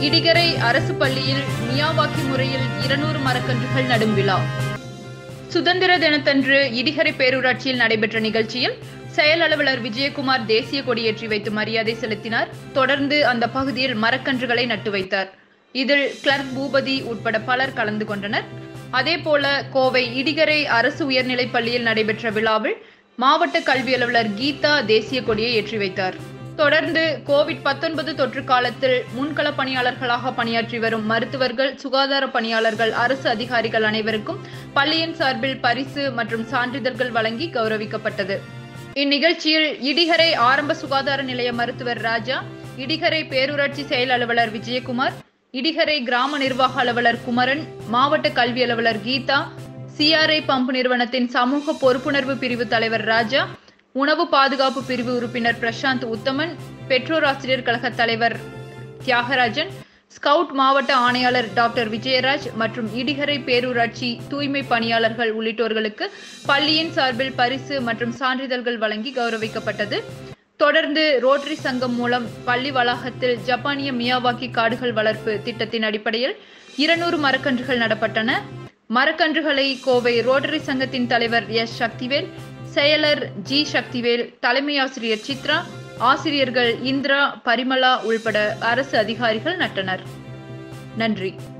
இடிகரை அரசு பள்ளியில் மியாவாக்கி முறையில் இருநூறு மரக்கன்றுகள் நடும் விழா சுதந்திர தினத்தன்று இடிகரை பேரூராட்சியில் நடைபெற்ற நிகழ்ச்சியில் செயல் அலுவலர் விஜயகுமார் தேசிய கொடியேற்றி வைத்து மரியாதை செலுத்தினார் தொடர்ந்து அந்த பகுதியில் மரக்கன்றுகளை நட்டு வைத்தார் இதில் கிளர்க் பூபதி உட்பட பலர் கலந்து கொண்டனர் அதேபோல கோவை இடிகரை அரசு உயர்நிலைப் பள்ளியில் நடைபெற்ற விழாவில் மாவட்ட கல்வி அலுவலர் கீதா தேசிய கொடியை ஏற்றி வைத்தார் தொடர்ந்து கோவிட் 19 தொற்று காலத்தில் முன்கள பணியாளர்களாக பணியாற்றி வரும் மருத்துவர்கள் சுகாதார பணியாளர்கள் அரசு அதிகாரிகள் அனைவருக்கும் பள்ளியின் சார்பில் பரிசு மற்றும் சான்றிதழ்கள் வழங்கி கௌரவிக்கப்பட்டது இந்நிகழ்ச்சியில் இடிகரை ஆரம்ப சுகாதார நிலைய மருத்துவர் ராஜா இடிகரை பேரூராட்சி செயல் அலுவலர் விஜயகுமார் இடிகரை கிராம நிர்வாக அலுவலர் குமரன் மாவட்ட கல்வி அலுவலர் கீதா சிஆர்ஐ பம்ப் நிறுவனத்தின் சமூக பொறுப்புணர்வு பிரிவு தலைவர் ராஜா உணவு பாதுகாப்பு பிரிவு உறுப்பினர் பிரசாந்த் உத்தமன் பெற்றோர் ஆசிரியர் கழக தலைவர் தியாகராஜன் ஸ்கவுட் மாவட்ட ஆணையாளர் டாக்டர் விஜயராஜ் மற்றும் இடிகரை பேரூராட்சி தூய்மை பணியாளர்கள் உள்ளிட்டோர்களுக்கு பள்ளியின் சார்பில் பரிசு மற்றும் சான்றிதழ்கள் வழங்கி கௌரவிக்கப்பட்டது தொடர்ந்து ரோட்டரி சங்கம் மூலம் பள்ளி வளாகத்தில் ஜப்பானிய மியாவாக்கி காடுகள் வளர்ப்பு திட்டத்தின் அடிப்படையில் இருநூறு மரக்கன்றுகள் நடப்பட்டன மரக்கன்றுகளை கோவை ரோட்டரி சங்கத்தின் தலைவர் எஸ் சக்திவேல் செயலர் ஜி சக்திவேல் தலைமை ஆசிரியர் சித்ரா ஆசிரியர்கள் இந்திரா பரிமளா உள்பட அரசு அதிகாரிகள் நட்டனர் நன்றி